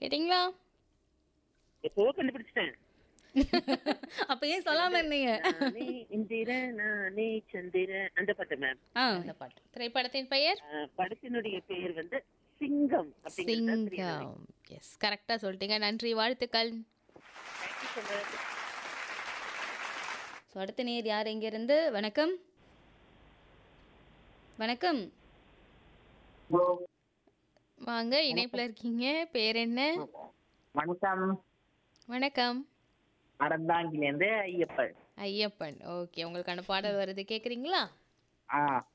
கேட்டிங்களா எப்போ கண்டுபிடிச்சிட்டேன் அப்ப ஏன் சொல்லாம இருந்தீங்க நானே இந்திர நானே சந்திர அந்த பாட்டு மேம் ஆ அந்த பாட்டு திரைப்படத்தின் பெயர் படத்தினுடைய பெயர் வந்து சிங்கம் அப்படிங்கிறது தான் சிங்கம் எஸ் கரெக்டா சொல்லிட்டீங்க நன்றி வாழ்த்துக்கள் Thank you so much. So அடுத்த நேர் யார் எங்க இருந்து வணக்கம் வணக்கம் வாங்க இணைப்புல இருக்கீங்க பேர் என்ன வணக்கம் வணக்கம் அறந்தாங்கிலேருந்து ஐயப்பன் ஐயப்பன் ஓகே உங்களுக்கான பாடல் வருது கேக்குறீங்களா ஆ